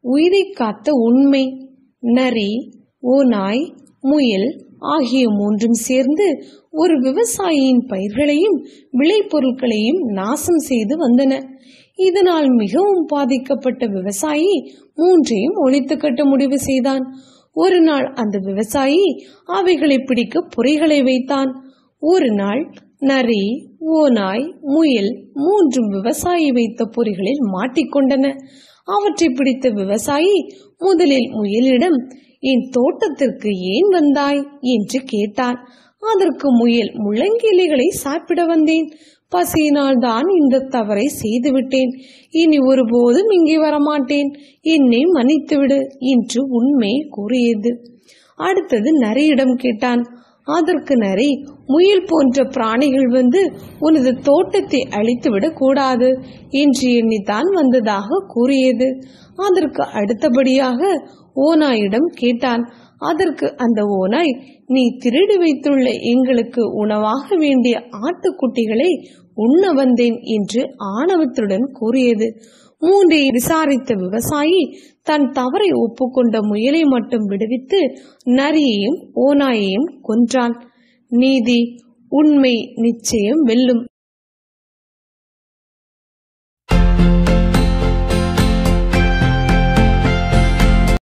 உயிரை காத்த உண்மை நரி ஓநாய் முயல் ஆகிய மூன்றும் சேர்ந்து ஒரு விவசாயியின் பயிர்களையும் விளைபொருட்களையும் நாசம் செய்து வந்தன இதனால் மிகவும் பாதிக்கப்பட்ட விவசாயி மூன்றையும் ஒழித்து கட்ட முடிவு செய்தான் ஒரு நாள் அந்த விவசாயி அவைகளை பிடிக்க பொறிகளை வைத்தான் ஒரு நாள் நரி ஓநாய் முயல் மூன்றும் விவசாயி வைத்த பொறிகளில் மாட்டிக்கொண்டன அவற்றை பிடித்த விவசாயி முதலில் முயலிடம் என் தோட்டத்திற்கு ஏன் வந்தாய் என்று கேட்டான் அதற்கு முயல் முள்ளங்கிளிகளை சாப்பிட வந்தேன் பசியினால் தான் இந்த தவறை செய்துவிட்டேன் இனி ஒருபோதும் இங்கே வரமாட்டேன் என்னை மன்னித்துவிடு என்று உண்மை கூறியது அடுத்தது நரியிடம் கேட்டான் அதற்கு நரி முயல் போன்ற பிராணிகள் வந்து உனது தோட்டத்தை அழித்துவிடக் கூடாது என்று எண்ணித்தான் வந்ததாக கூறியது அதற்கு அடுத்தபடியாக ஓநாயிடம் கேட்டான் அதற்கு அந்த ஓநாய் நீ திருடி வைத்துள்ள எங்களுக்கு உணவாக வேண்டிய ஆட்டுக்குட்டிகளை உண்ண வந்தேன் என்று ஆணவத்துடன் கூறியது மூன்றை விசாரித்த விவசாயி தன் தவறை ஒப்புக்கொண்ட முயலை மட்டும் விடுவித்து நரியையும் ஓநாயையும் கொன்றான் நீதி உண்மை நிச்சயம் வெல்லும்